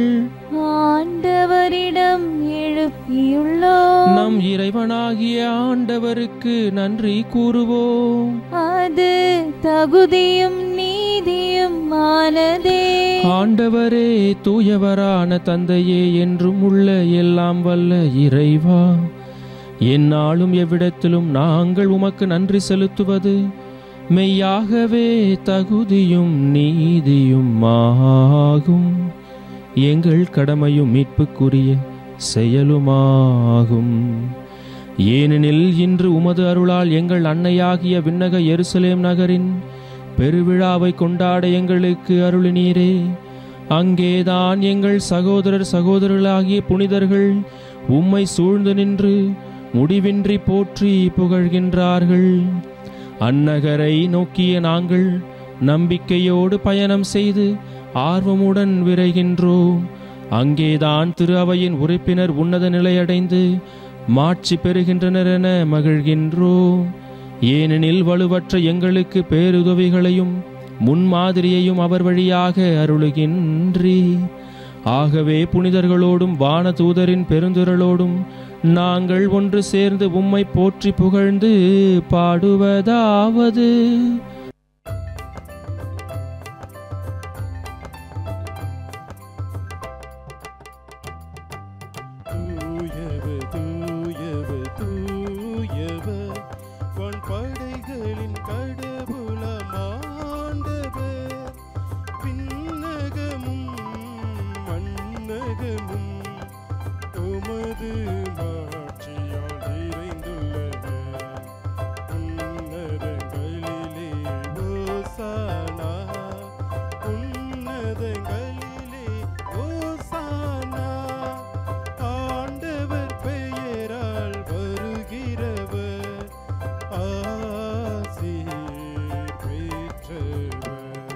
ஆண்டவரிடம் எழுப்பியுள்ளோம் நம் இறைவனாகிய ஆண்டவருக்கு நன்றி கூறுவோம் அது தகுதியும் நீதியும் ஆனதே ஆண்டவரே தூயவரான தந்தையே என்றும் உள்ள எல்லாம் வல்ல இறைவா எந்நாளும் எவ்விடத்திலும் நாங்கள் உமக்கு நன்றி செலுத்துவது மெய்யாகவே தகுதியும் நீதியும் ஆகும் எங்கள் கடமையும் மீட்புக்குரிய செயலுமாகும் ஏனெனில் இன்று உமது அருளால் எங்கள் அன்னையாகிய விண்ணக எருசலேம் நகரின் பெருவிழாவை கொண்டாட எங்களுக்கு அருளினீரே அங்கேதான் எங்கள் சகோதரர் சகோதரர்களாகிய புனிதர்கள் உம்மை சூழ்ந்து நின்று முடிவின்றி போற்றி புகழ்கின்றார்கள் அந்நகரை நோக்கிய நாங்கள் நம்பிக்கையோடு பயணம் செய்து ஆர்வமுடன் விரைகின்றோம் அங்கேதான் திரு அவையின் உறுப்பினர் உன்னத நிலையடைந்து மாட்சி பெறுகின்றனர் என மகிழ்கின்றோம் ஏனெனில் வலுவற்ற எங்களுக்கு பேருதவிகளையும் முன்மாதிரியையும் அவர் வழியாக அருளுகின்றீ ஆகவே புனிதர்களோடும் வான தூதரின் பெருந்திரளோடும் நாங்கள் ஒன்று சேர்ந்து உம்மை போற்றி புகழ்ந்து பாடுவதாவது தூயவ தூயவ தூயவ வான் படைகளின் கடவுளமாண்டவர் விண்ணகமும் மண்ணகமும் உமது மாட்சியால் நிறைந்துள்ளன உன்னதங்களிலே ஓசானா உன்னதங்களிலே ஓசானா ஆண்டவர் பெயரால் வருகிறவர் ஆசீர் பெற்றவர்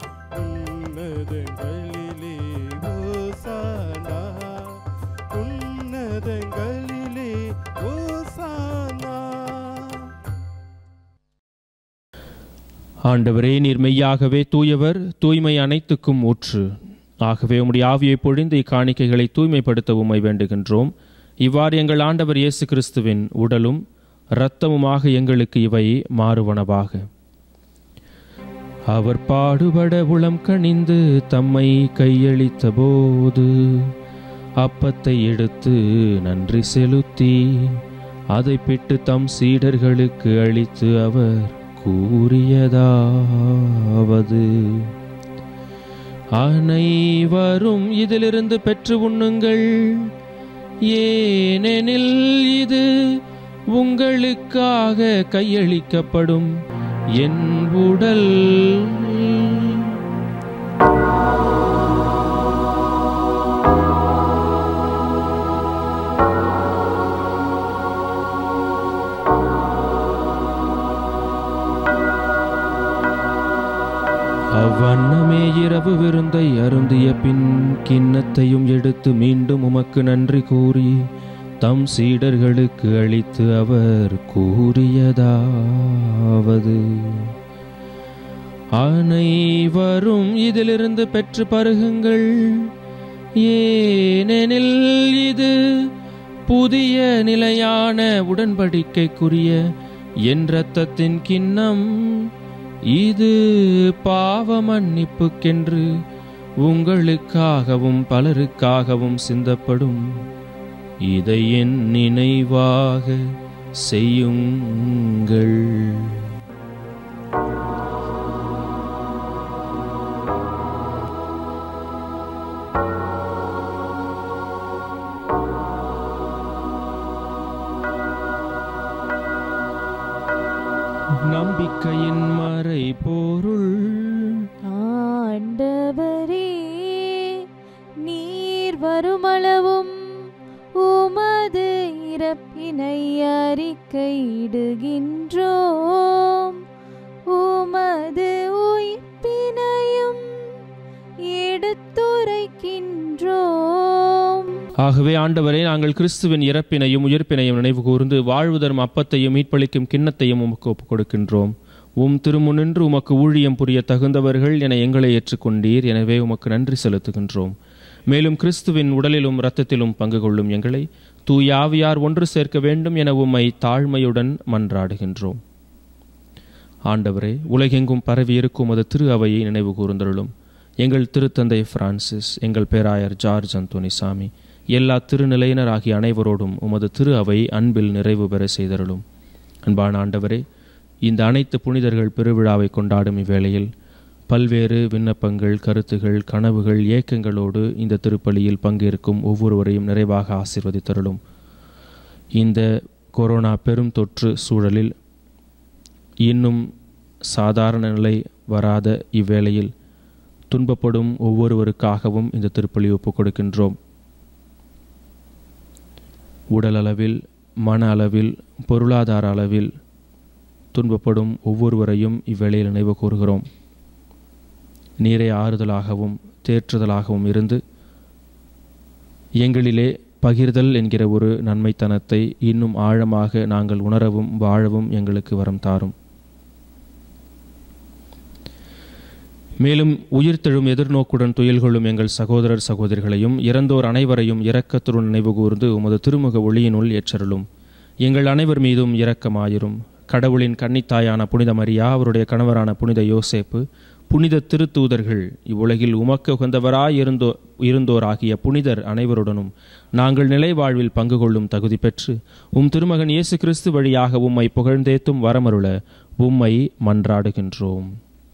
உன்னதங்களிலே ஓசானா உன்னதங்களிலே ஓசானா ஆண்டவரே நீர் மெய்யாகவே தூயவர் தூய்மை அனைத்துக்கும் ஊற்று ஆகவே உம்முடைய ஆவியை பொழிந்து இக்காணிக்கைகளை தூய்மைப்படுத்த உம்மை வேண்டுகின்றோம் இவ்வாறு எங்கள் ஆண்டவர் இயேசு கிறிஸ்துவின் உடலும் இரத்தமுமாக எங்களுக்கு இவை மாறுவனவாக அவர் பாடுபட உளம் கனிந்து தம்மை கையளித்த போது அப்பத்தை எடுத்து நன்றி செலுத்தி அதை பிட்டு தம் சீடர்களுக்கு அளித்து அவர் கூறியதாவது அனைவரும் இதிலிருந்து பெற்று உண்ணுங்கள் ஏனெனில் இது உங்களுக்காக கையளிக்கப்படும் என் உடல் அவ்வண்ணமே இரவு விருந்தை அருந்திய பின் கிண்ணத்தையும் எடுத்து மீண்டும் உமக்கு நன்றி கூறி தம் சீடர்களுக்கு அளித்து அவர் கூறியதாவது அனைவரும் இதிலிருந்து பெற்று பருகுங்கள் ஏனெனில் இது புதிய நிலையான உடன்படிக்கைக்குரிய என் இரத்தத்தின் கிண்ணம் இது பாவ மன்னிப்புக்கென்று உங்களுக்காகவும் பலருக்காகவும் சிந்தப்படும் இதை என் நினைவாக செய்யுங்கள் நம்பிக்கையின் மறை பொருள் ஆண்டவரே நீர் வருமளவும் இறப்பினை அறிக்கையிடுகின்றோம் உமது உயிர்ப்பினையும் எடுத்துரைக்கின்றோம் ஆகவே ஆண்டவரே நாங்கள் கிறிஸ்துவின் இறப்பினையும் உயிர்ப்பினையும் நினைவு கூர்ந்து வாழ்வுதரும் அப்பத்தையும் மீட்பளிக்கும் கிண்ணத்தையும் உமக்கு ஒப்புக் கொடுக்கின்றோம் உம் திருமுனின்று உமக்கு ஊழியம் புரிய தகுந்தவர்கள் என எங்களை ஏற்றுக்கொண்டீர் எனவே உமக்கு நன்றி செலுத்துகின்றோம் மேலும் கிறிஸ்துவின் உடலிலும் இரத்தத்திலும் பங்கு கொள்ளும் எங்களை தூயாவியார் ஒன்று சேர்க்க வேண்டும் என உம்மை தாழ்மையுடன் மன்றாடுகின்றோம் ஆண்டவரே உலகெங்கும் பரவி இருக்கும் அது திரு அவையை நினைவு கூர்ந்தருளும் எங்கள் திருத்தந்தை பிரான்சிஸ் எங்கள் பேராயர் ஜார்ஜ் அந்தோனிசாமி எல்லா திருநிலையினர் ஆகிய அனைவரோடும் உமது திரு அவை அன்பில் நிறைவு பெற செய்தருளும் அன்பான ஆண்டவரே இந்த அனைத்து புனிதர்கள் பெருவிழாவை கொண்டாடும் இவ்வேளையில் பல்வேறு விண்ணப்பங்கள் கருத்துகள் கனவுகள் ஏக்கங்களோடு இந்த திருப்பலியில் பங்கேற்கும் ஒவ்வொருவரையும் நிறைவாக ஆசீர்வதித்தருளும் இந்த கொரோனா பெரும் தொற்று சூழலில் இன்னும் சாதாரண நிலை வராத இவ்வேளையில் துன்பப்படும் ஒவ்வொருவருக்காகவும் இந்த திருப்பலி ஒப்புக் கொடுக்கின்றோம் உடல் அளவில் மன அளவில் பொருளாதார அளவில் துன்பப்படும் ஒவ்வொருவரையும் இவ்வேளையில் நினைவு கூறுகிறோம் நீரை ஆறுதலாகவும் தேற்றுதலாகவும் இருந்து எங்களிலே பகிர்தல் என்கிற ஒரு நன்மைத்தனத்தை இன்னும் ஆழமாக நாங்கள் உணரவும் வாழவும் எங்களுக்கு வரம் தாரும் மேலும் உயிர்த்தெழும் எதிர்நோக்குடன் துயில் கொள்ளும் எங்கள் சகோதரர் சகோதரிகளையும் இறந்தோர் அனைவரையும் இரக்கத்துடன் நினைவு கூர்ந்து உமது திருமுக ஒளியினுள் ஏற்றருளும் எங்கள் அனைவர் மீதும் இரக்கமாயிரும் கடவுளின் கன்னித்தாயான புனித மரியா அவருடைய கணவரான புனித யோசேப்பு புனித திருத்தூதர்கள் இவ்வுலகில் உமக்கு உகந்தவராய் இருந்தோ இருந்தோராகிய புனிதர் அனைவருடனும் நாங்கள் நிலை வாழ்வில் பங்கு கொள்ளும் தகுதி பெற்று உம் திருமகன் இயேசு கிறிஸ்து வழியாக உம்மை புகழ்ந்தேத்தும் வரமருள உம்மை மன்றாடுகின்றோம்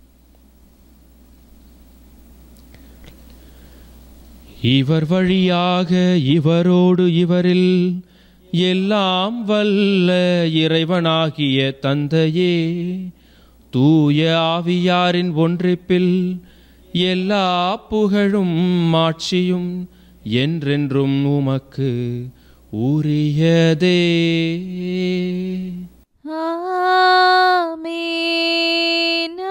இவர் வழியாக இவரோடு இவரில் எல்லாம் வல்ல இறைவனாகிய தந்தையே தூய ஆவியாரின் ஒன்றிப்பில் எல்லா புகழும் மாட்சியும் என்றென்றும் உமக்கு உரியதே ஆமென்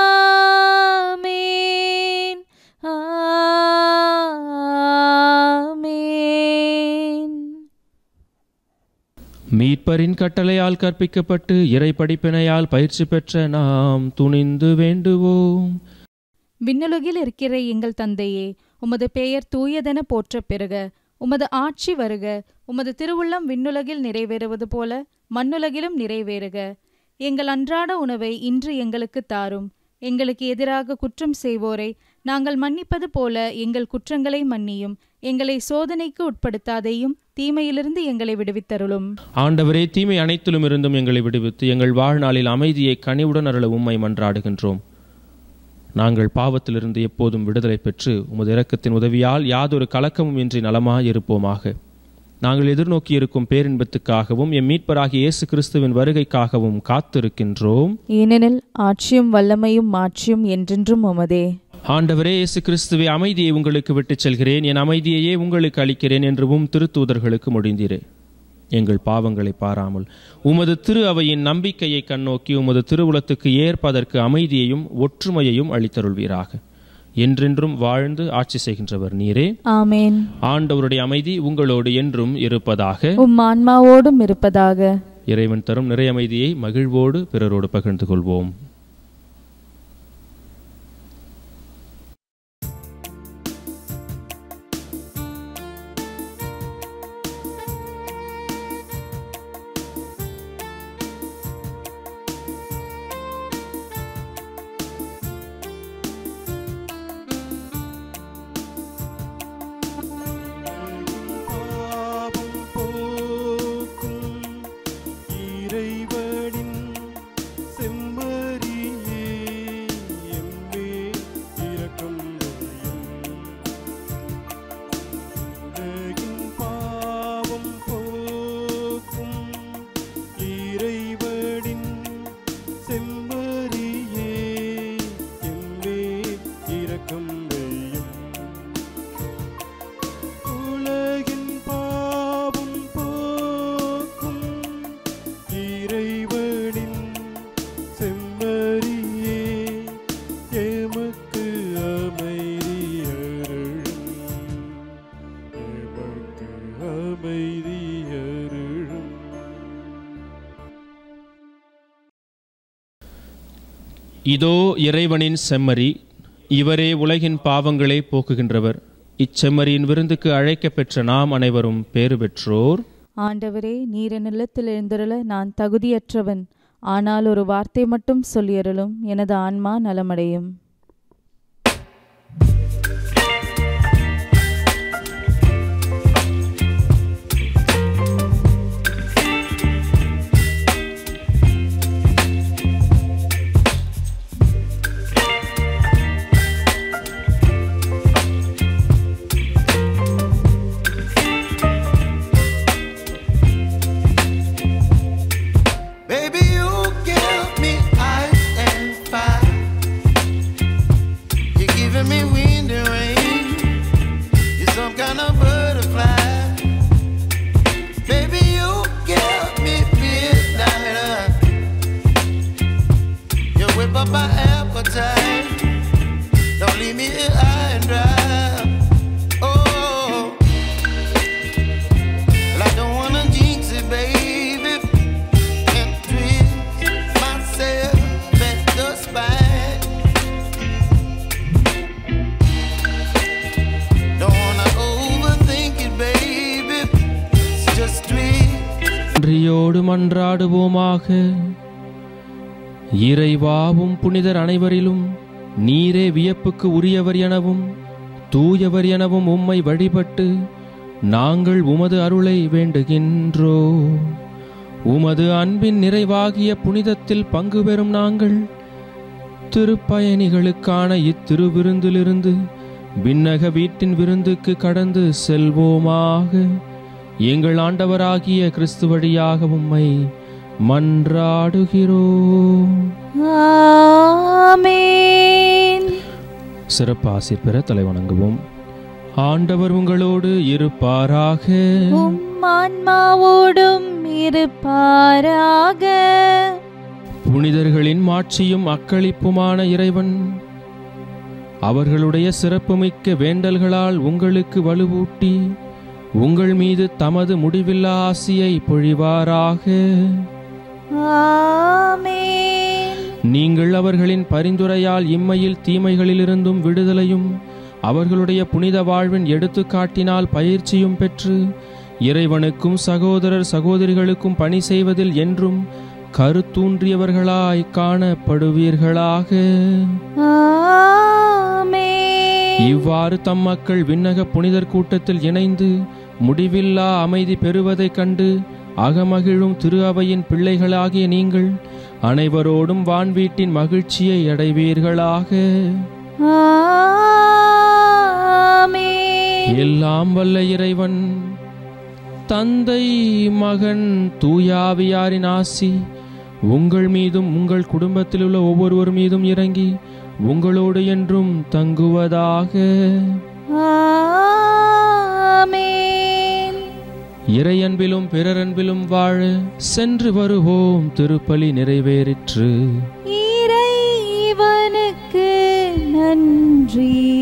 ஆமென் ஆமென் மீட்பரின் கட்டளையால் கற்பிக்கப்பட்டு இறை படிப்பினையால் பயிற்சி பெற்ற நாம் துணிந்து வேண்டுவோம் விண்ணுலகில் இருக்கிற எங்கள் தந்தையே உமது பெயர் தூயதென போற்றப் பெறுக உமது ஆட்சி வருக உமது திருவுள்ளம் விண்ணுலகில் நிறைவேறுவது போல மண்ணுலகிலும் நிறைவேறுக எங்கள் அன்றாட உணவை இன்று எங்களுக்கு தாரும் எங்களுக்கு எதிராக குற்றம் செய்வோரை நாங்கள் மன்னிப்பது போல எங்கள் குற்றங்களை மன்னியும் எங்களை சோதனைக்கு உட்படுத்தாதையும் தீமையிலிருந்து எங்களை விடுவித்தருளும் ஆண்டவரே தீமை அனைத்திலும் இருந்தும் எங்களை விடுவித்து எங்கள் வாழ்நாளில் அமைதியை கனிவுடன் அருள உம்மை மன்றாடுகின்றோம் நாங்கள் பாவத்திலிருந்து எப்போதும் விடுதலை பெற்று உமது இரக்கத்தின் உதவியால் யாதொரு கலக்கமும் இன்றி நலமாய் இருப்போமாக நாங்கள் எதிர்நோக்கி இருக்கும் பேரின்பத்துக்காகவும் எம் மீட்பராகிய இயேசு கிறிஸ்துவின் வருகைக்காகவும் காத்திருக்கின்றோம் ஏனெனில் ஆட்சியும் வல்லமையும் மாட்சியும் என்றென்றும் உமதே ஆண்டவரே இயேசு கிறிஸ்துவை அமைதியை உங்களுக்கு விட்டுச் செல்கிறேன் என் அமைதியையே உங்களுக்கு அளிக்கிறேன் என்றும் திருத்தூதர்களுக்கு முடிந்தீரே எங்கள் பாவங்களை பாராமல் உமது திரு அவையின் நம்பிக்கையை கண்ணோக்கி உமது திருவுளத்துக்கு ஏற்பதற்கு அமைதியையும் ஒற்றுமையையும் அளித்தருள்வீராக என்றென்றும் வாழ்ந்து ஆட்சி செய்கின்றவர் நீரே ஆமேன் ஆண்டவருடைய அமைதி உங்களோடு என்றும் இருப்பதாக உம் ஆன்மாவோடும் இருப்பதாக இறைவன் தரும் நிறை அமைதியை மகிழ்வோடு பிறரோடு பகிர்ந்து கொள்வோம் பாவம் போக்கும் இறைவனின் செம்மறியாவே இதோ இறைவனின் செம்மறி இவரே உலகின் பாவங்களை போக்குகின்றவர் இச்செம்மறியின் விருந்துக்கு அழைக்கப் பெற்ற நாம் அனைவரும் பேறு பெற்றோர் ஆண்டவரே நீர் என் இல்லத்தில் எழுந்தருள நான் தகுதியற்றவன் ஆனால் ஒரு வார்த்தை மட்டும் சொல்லியருளும் எனது ஆன்மா நலமடையும் Baby, you give me ice and fire. You're giving me wind and rain. You're some kind of butterfly. Baby, you give me midnight. You whip up my appetite. Don't leave me here high and dry. Oh, well, I don't wanna jinx it, baby and twist myself at the spine. Don't wanna overthink it, baby. It's just twist. நன்றியோடு மன்றாடுவோமாக இறைவாவும் புனிதர் அனைவரிலும் நீரே வியப்புக்கு உரியவர் எனவும் தூயவர் எனவும் உம்மை வழிபட்டு நாங்கள் உமது அருளை வேண்டுகின்றோ உமது அன்பின் நிறைவாகிய புனிதத்தில் பங்கு பெறும் நாங்கள் திருப்பயணிகளுக்கான இத்திருவிருந்திலிருந்து விண்ணக வீட்டின் விருந்துக்கு கடந்து செல்வோமாக எங்கள் ஆண்டவராகிய கிறிஸ்து வழியாக உம்மை மன்றாடுகிறோம் ஆமென் சிறப்பு ஆசிர் பெற தலைவணங்குவோம் ஆண்டவர் உங்களோடு இருப்பாராக உம் ஆன்மாவோடும் இருப்பாராக புனிதர்களின் மாட்சியும் அக்களிப்புமான இறைவன் அவர்களுடைய சிறப்புமிக்க வேண்டல்களால் உங்களுக்கு வலுவூட்டி உங்கள் மீது தமது முடிவில்லா ஆசியை பொழிவாராக ஆமென் நீங்கள் அவர்களின் பரிந்துரையால் இம்மையில் தீமைகளிலிருந்தும் விடுதலையும் அவர்களுடைய புனித வாழ்வின் எடுத்துக்காட்டினால் பயிற்சியும் பெற்று இறைவனுக்கும் சகோதரர் சகோதரிகளுக்கும் பணி செய்வதில் என்றும் கருத்தூன்றியவர்களாய் காணப்படுவீர்களாக ஆமென் இவ்வாறு தம் மக்கள் விண்ணக புனிதர் கூட்டத்தில் இணைந்து முடிவில்லா அமைதி பெறுவதைக் கண்டு அகமகிழும் திரு அவையின் பிள்ளைகளாகிய நீங்கள் அனைவரோடும் வான்வீட்டின் மகிழ்ச்சியை அடைவீர்களாக ஆமென் எல்லாம் வல்ல இறைவன் தந்தை மகன் தூயாவியாரின் ஆசி உங்கள் மீதும் உங்கள் குடும்பத்தில் உள்ள ஒவ்வொருவர் மீதும் இறங்கி உங்களோடு என்றும் தங்குவதாக ஆமென் இறையன்பிலும் பிறரன்பிலும் வாழ சென்று வருவோம் திருப்பலி நிறைவேறிற்று இறைவனுக்கு நன்றி